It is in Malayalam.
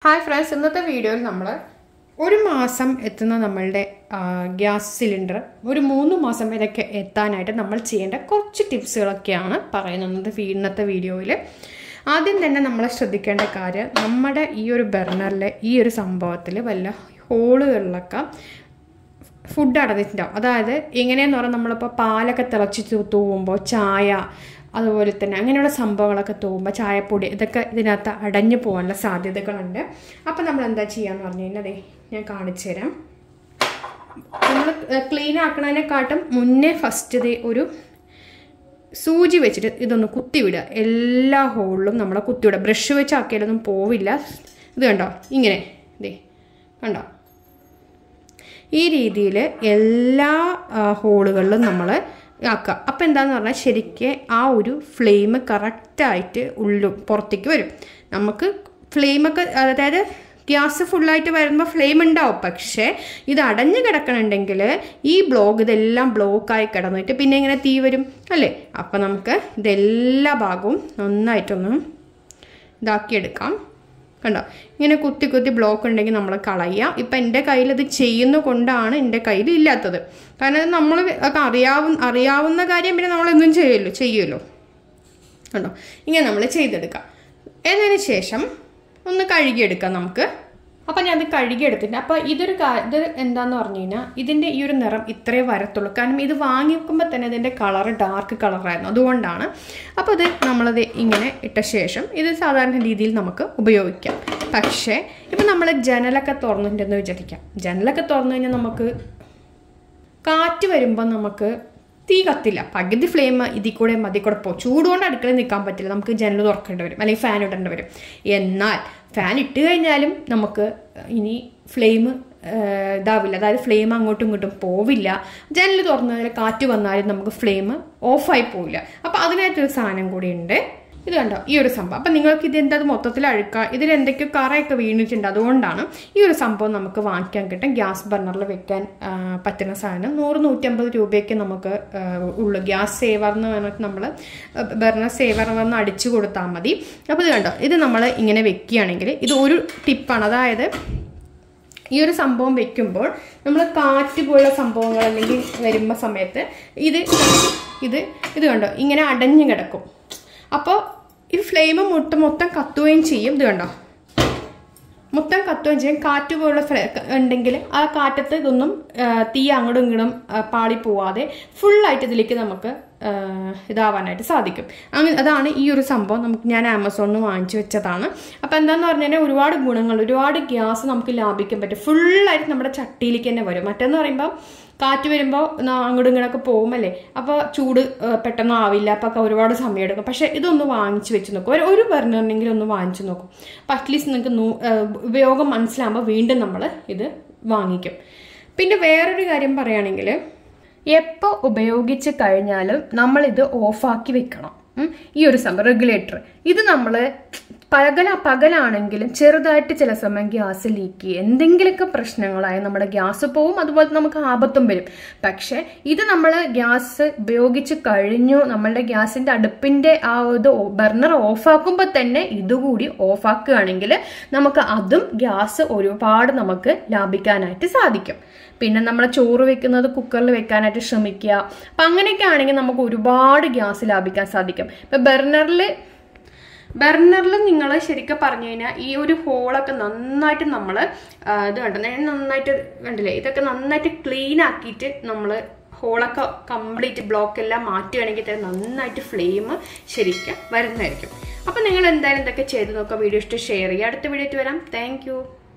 ഹായ് ഫ്രണ്ട്സ് ഇന്നത്തെ വീഡിയോയിൽ നമ്മൾ ഒരു മാസം എത്തുന്ന നമ്മളുടെ ആ, ഗ്യാസ് സിലിണ്ടർ ഒരു മൂന്ന് മാസം വരെയൊക്കെ എത്താനായിട്ട് നമ്മൾ ചെയ്യേണ്ട കുറച്ച് ടിപ്സുകളൊക്കെയാണ് പറയുന്നത് വീ- ഇന്നത്തെ വീഡിയോയിൽ ആദ്യം തന്നെ നമ്മൾ ശ്രദ്ധിക്കേണ്ട കാര്യം നമ്മുടെ ഈ ഒരു ബർണറിലെ ഈ ഒരു സംഭവത്തിൽ വല്ല ഹോളുകളിലൊക്കെ ഫുഡ് അടഞ്ഞിട്ടുണ്ടാവും അതായത് എങ്ങനെയെന്ന് പറഞ്ഞാൽ നമ്മളിപ്പോൾ പാലൊക്കെ തിളച്ച് തൂ- തൂവുമ്പോൾ ചായ അതുപോലെ തന്നെ അങ്ങനെയുള്ള സംഭവങ്ങളൊക്കെ തൂവുമ്പോൾ ചായപ്പൊടി ഇതൊക്കെ ഇതിനകത്ത് അടഞ്ഞു പോകാനുള്ള സാധ്യതകളുണ്ട് അപ്പോൾ നമ്മൾ എന്താ ചെയ്യാന്ന് പറഞ്ഞു കഴിഞ്ഞാൽ അതെ ഞാൻ കാണിച്ചു തരാം നമ്മൾ ക്ലീൻ ആക്കണതിനെക്കാട്ടും മുന്നേ ഫസ്റ്റ് ദേ ഒരു സൂചി വെച്ചിട്ട് ഇതൊന്ന് കുത്തിവിടുക എല്ലാ ഹോളിലും നമ്മളെ കുത്തിവിടുക ബ്രഷ് വെച്ച് ആക്കിയാലൊന്നും പോവില്ല ഇത് കണ്ടോ ഇങ്ങനെ ദേ കണ്ടോ ഈ രീതിയിൽ എല്ലാ ആ, ഹോളുകളിലും നമ്മൾ ആക്കുക അപ്പം എന്താന്ന് പറഞ്ഞാൽ ശരിക്ക് ആ ഒരു ഫ്ലെയിം കറക്റ്റായിട്ട് ഉള്ളു പുറത്തേക്ക് വരും നമുക്ക് ഫ്ലെയിമൊക്കെ അതായത് ഗ്യാസ് ഫുള്ളായിട്ട് വരുമ്പോൾ ഫ്ലെയിം ഉണ്ടാവും പക്ഷേ ഇത് അടഞ്ഞു കിടക്കണുണ്ടെങ്കിൽ ഈ ബ്ലോക്ക് ഇതെല്ലാം ബ്ലോക്കായി കിടന്നിട്ട് പിന്നെ ഇങ്ങനെ തീ വരും അല്ലേ അപ്പം നമുക്ക് ഇതെല്ലാ ഭാഗവും നന്നായിട്ടൊന്ന് ഇതാക്കിയെടുക്കാം കണ്ടോ ഇങ്ങനെ കുത്തി കുത്തി ബ്ലോക്ക് ഉണ്ടെങ്കിൽ നമ്മൾ കളയുക ഇപ്പം എൻ്റെ കയ്യിൽ ഇത് ചെയ്യുന്ന കൊണ്ടാണ് എൻ്റെ കയ്യിൽ ഇല്ലാത്തത് കാരണം ഇത് നമ്മൾ ഒക്കെ അറിയാവുന്ന അറിയാവുന്ന കാര്യം പിന്നെ നമ്മളെന്തും ചെയ്യുമല്ലോ ചെയ്യുമല്ലോ കണ്ടോ ഇങ്ങനെ നമ്മൾ ചെയ്തെടുക്കാം എന്നതിന് ശേഷം ഒന്ന് കഴുകിയെടുക്കാം നമുക്ക് അപ്പം ഞാൻ അത് കഴുകിയെടുത്തിട്ട് അപ്പോൾ ഇതൊരു കാ ഇത് എന്താന്ന് പറഞ്ഞു കഴിഞ്ഞാൽ ഇതിൻ്റെ ഈ ഒരു നിറം ഇത്രേ വരത്തുള്ളൂ കാരണം ഇത് വാങ്ങി വെക്കുമ്പോൾ തന്നെ ഇതിൻ്റെ കളറ് ഡാർക്ക് കളറായിരുന്നു അതുകൊണ്ടാണ് അപ്പോൾ ഇത് നമ്മളത് ഇങ്ങനെ ഇട്ട ശേഷം ഇത് സാധാരണ രീതിയിൽ നമുക്ക് ഉപയോഗിക്കാം പക്ഷേ ഇപ്പം നമ്മൾ ജനലൊക്കെ തുറന്നിട്ടുണ്ടെന്ന് വിചാരിക്കാം ജനലൊക്കെ തുറന്നു കഴിഞ്ഞാൽ നമുക്ക് കാറ്റ് വരുമ്പോൾ നമുക്ക് തീ കത്തില്ല പകുതി ഫ്ലെയിം ഇതിൽ കൂടെ മതി കൂടെ പോകും ചൂടുകൊണ്ട് അടുക്കളയിൽ നിൽക്കാൻ പറ്റില്ല നമുക്ക് ജനൽ തുറക്കേണ്ടി വരും അല്ലെങ്കിൽ ഫാൻ ഇടേണ്ടി വരും എന്നാൽ ഫാൻ ഇട്ട് കഴിഞ്ഞാലും നമുക്ക് ഇനി ഫ്ലെയിം ഇതാവില്ല അതായത് ഫ്ലെയിം അങ്ങോട്ടും ഇങ്ങോട്ടും പോവില്ല ജനൽ തുറന്നതിൽ കാറ്റ് വന്നാലും നമുക്ക് ഫ്ലെയിം ഓഫായി പോവില്ല അപ്പോൾ അതിനായിട്ടൊരു സാധനം കൂടി ഉണ്ട് ഇത് കണ്ടോ ഈ ഒരു സംഭവം അപ്പം നിങ്ങൾക്ക് ഇത് എന്താ മൊത്തത്തിൽ അഴുക്കുക ഇതിൽ എന്തൊക്കെയോ കറയൊക്കെ വീണിട്ടുണ്ട് അതുകൊണ്ടാണ് ഈ ഒരു സംഭവം നമുക്ക് വാങ്ങിക്കാൻ കിട്ടും ഗ്യാസ് ബർണറിൽ വെക്കാൻ ആ, പറ്റുന്ന സാധനം നൂറ് നൂറ്റമ്പത് രൂപയ്ക്ക് നമുക്ക് ആ, ഉള്ളു ഗ്യാസ് സേവർ എന്ന് പറഞ്ഞിട്ട് നമ്മൾ ബർണർ സേവർ എന്ന് അടിച്ചു കൊടുത്താൽ മതി അപ്പോൾ ഇത് കണ്ടോ ഇത് നമ്മൾ ഇങ്ങനെ വെക്കുകയാണെങ്കിൽ ഇത് ഒരു ടിപ്പാണ് അതായത് ഈ ഒരു സംഭവം വെക്കുമ്പോൾ നമ്മൾ കാറ്റ് പോലുള്ള സംഭവങ്ങൾ അല്ലെങ്കിൽ വരുമ്പോൾ സമയത്ത് ഇത് ഇത് ഇത് കണ്ടോ ഇങ്ങനെ അടഞ്ഞു കിടക്കും അപ്പോൾ ഈ ഫ്ലെയിം മൊത്തം മൊത്തം കത്തുകയും ചെയ്യും ഇത് കണ്ടോ മൊത്തം കത്തുകയും ചെയ്യും കാറ്റ് പോലുള്ള ഫ്ലെ ഉണ്ടെങ്കിൽ ആ കാറ്റത്ത് ഇതൊന്നും ആ, തീ അങ്ങോട്ടും ഇങ്ങോട്ടും ആ, പാളി പോവാതെ ഫുള്ളായിട്ട് ഇതിലേക്ക് നമുക്ക് ആ, ഇതാവാനായിട്ട് സാധിക്കും അങ്ങനെ അതാണ് ഈ ഒരു സംഭവം നമുക്ക് ഞാൻ ആമസോണിൽ നിന്ന് വാങ്ങിച്ചു വെച്ചതാണ് അപ്പോൾ എന്താന്ന് പറഞ്ഞു കഴിഞ്ഞാൽ ഒരുപാട് ഗുണങ്ങൾ ഒരുപാട് ഗ്യാസ് നമുക്ക് ലാഭിക്കാൻ പറ്റും ഫുള്ളായിട്ട് നമ്മുടെ ചട്ടിയിലേക്ക് തന്നെ വരും മറ്റെന്ന് പറയുമ്പോൾ കാറ്റ് വരുമ്പോൾ അങ്ങോട്ടും ഇങ്ങോട്ടൊക്കെ പോകുമല്ലേ അപ്പോൾ ചൂട് ആ, പെട്ടെന്ന് ആവില്ല അപ്പോൾ ഒക്കെ ഒരുപാട് സമയം എടുക്കും പക്ഷേ ഇതൊന്ന് വാങ്ങിച്ച് വെച്ച് നോക്കും ഒരു ഒരു ബർണറിനെങ്കിലും ഒന്ന് വാങ്ങിച്ച് നോക്കും അപ്പോൾ അറ്റ്ലീസ്റ്റ് നിങ്ങൾക്ക് നൂ ആ, ഉപയോഗം മനസ്സിലാകുമ്പോൾ വീണ്ടും നമ്മൾ ഇത് വാങ്ങിക്കും പിന്നെ വേറൊരു കാര്യം പറയുകയാണെങ്കിൽ എപ്പോൾ ഉപയോഗിച്ച് കഴിഞ്ഞാലും നമ്മളിത് ഓഫാക്കി വെക്കണം ഉം. ഈ ഒരു സംഭവം റെഗുലേറ്റർ ഇത് നമ്മൾ പകല പകലാണെങ്കിലും ചെറുതായിട്ട് ചില സമയം ഗ്യാസ് ലീക്ക് ചെയ്യും എന്തെങ്കിലുമൊക്കെ പ്രശ്നങ്ങളായി നമ്മുടെ ഗ്യാസ് പോവും അതുപോലെ നമുക്ക് ആപത്തും വരും പക്ഷെ ഇത് നമ്മൾ ഗ്യാസ് ഉപയോഗിച്ച് കഴിഞ്ഞു നമ്മളുടെ ഗ്യാസിന്റെ അടുപ്പിന്റെ ആ ഇത് ബർണർ ഓഫാക്കുമ്പോൾ തന്നെ ഇതുകൂടി ഓഫാക്കുകയാണെങ്കിൽ നമുക്ക് അതും ഗ്യാസ് ഒരുപാട് നമുക്ക് ലാഭിക്കാനായിട്ട് സാധിക്കും പിന്നെ നമ്മൾ ചോറ് വെക്കുന്നത് കുക്കറിൽ വെക്കാനായിട്ട് ശ്രമിക്കുക അപ്പം അങ്ങനെയൊക്കെ ആണെങ്കിൽ നമുക്ക് ഒരുപാട് ഗ്യാസ് ലാഭിക്കാൻ സാധിക്കും ഇപ്പം ബർണറിൽ ബർണറിൽ നിങ്ങൾ ശരിക്കും പറഞ്ഞു കഴിഞ്ഞാൽ ഈ ഒരു ഹോളൊക്കെ നന്നായിട്ട് നമ്മൾ ഇത് കണ്ടോ ഞാൻ നന്നായിട്ട് കണ്ടില്ലേ ഇതൊക്കെ നന്നായിട്ട് ക്ലീൻ ആക്കിയിട്ട് നമ്മൾ ഹോളൊക്കെ കംപ്ലീറ്റ് ബ്ലോക്ക് എല്ലാം മാറ്റുകയാണെങ്കിൽ തന്നെ നന്നായിട്ട് ഫ്ലെയിം ശരിക്കും വരുന്നതായിരിക്കും അപ്പം നിങ്ങൾ എന്തായാലും ഇതൊക്കെ ചെയ്ത് നോക്കുക വീഡിയോ ഇഷ്ടം ഷെയർ ചെയ്യുക അടുത്ത വീഡിയോ വരാം താങ്ക്